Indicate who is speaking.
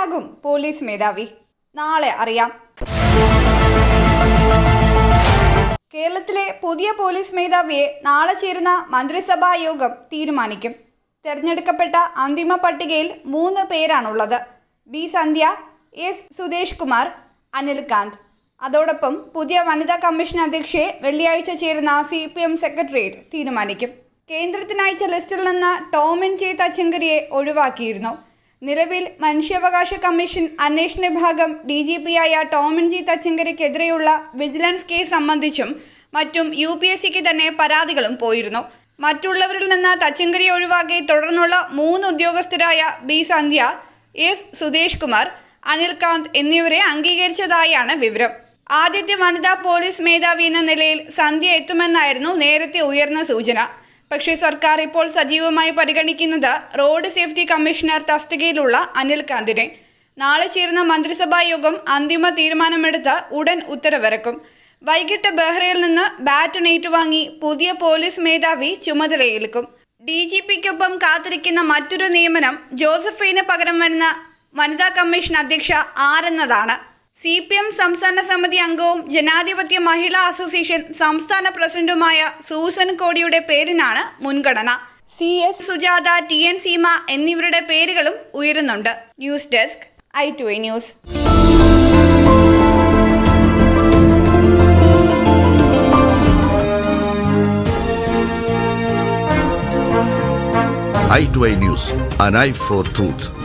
Speaker 1: ആരാകും police മേധാവി നാളെ അറിയാം കേരളത്തിലെ പുതിയ പോലീസ് മേധാവിയെ നാളെ ചേരുന്ന മന്ത്രിസഭാ യോഗം തീരുമാനിക്കും തെരഞ്ഞെടുക്കപ്പെട്ട അന്തിമ പട്ടികയിൽ മൂന്ന് പേരാണുള്ളത് ബി സന്ധ്യ എസ് സുദേശ് കുമാർ അനിൽകാന്ത് അതോടൊപ്പം പുതിയ വനിതാ കമ്മീഷൻ അധ്യക്ഷയെ വെള്ളിയാഴ്ച ചേരുന്ന സി പി എം സെക്രട്ടേറിയറ്റ് തീരുമാനിക്കും കേന്ദ്രത്തിന് അയച്ച ലിസ്റ്റിൽ നിന്ന് ടോമിൻ ജെ തച്ചങ്കരിയെ ഒഴിവാക്കിയിരുന്നു നിലവിൽ മനുഷ്യാവകാശ കമ്മീഷൻ അന്വേഷണ വിഭാഗം ഡി ജി പി ആയ ടോമിൻ ജി തച്ചങ്കരിക്കെതിരെയുള്ള വിജിലൻസ് കേസ് സംബന്ധിച്ചും മറ്റും യു പി എസ് സിക്ക് തന്നെ പരാതികളും പോയിരുന്നു മറ്റുള്ളവരിൽ നിന്ന് തച്ചങ്കരിയെ ഒഴിവാക്കി തുടർന്നുള്ള മൂന്ന് ഉദ്യോഗസ്ഥരായ ബി സന്ധ്യ എസ് സുദേശ് കുമാർ അനിൽകാന്ത് എന്നിവരെ അംഗീകരിച്ചതായാണ് വിവരം ആദ്യത്തെ വനിതാ പോലീസ് മേധാവി എന്ന നിലയിൽ സന്ധ്യ എത്തുമെന്നായിരുന്നു നേരത്തെ ഉയർന്ന സൂചന പക്ഷേ സർക്കാർ ഇപ്പോൾ സജീവമായി പരിഗണിക്കുന്നത് റോഡ് സേഫ്റ്റി കമ്മീഷണർ തസ്തികയിലുള്ള അനിൽകാന്തിനെ നാളെ ചേരുന്ന മന്ത്രിസഭാ യോഗം അന്തിമ തീരുമാനമെടുത്ത് ഉടൻ ഉത്തരവിറക്കും വൈകിട്ട് ബെഹ്റയിൽ നിന്ന് ബാറ്റൺ ഏറ്റുവാങ്ങി പുതിയ പോലീസ് മേധാവി ചുമതലയേൽക്കും ഡി ജി പിക്കൊപ്പം കാത്തിരിക്കുന്ന മറ്റൊരു നിയമനം ജോസഫൈന് പകരം വരുന്ന വനിതാ കമ്മീഷൻ അധ്യക്ഷ ആരെന്നതാണ് സി പി എം സംസ്ഥാന സമിതി അംഗവും ജനാധിപത്യ മഹിളാ അസോസിയേഷൻ സംസ്ഥാന പ്രസിഡന്റുമായ സൂസൻ കോടിയുടെ പേരിനാണ് മുൻഗണന C S Sujatha T N Seema എന്നിവരുടെ പേരുകളും ഉയരുന്നുണ്ട് news desk I two A news
Speaker 2: i2i News, an eye for truth.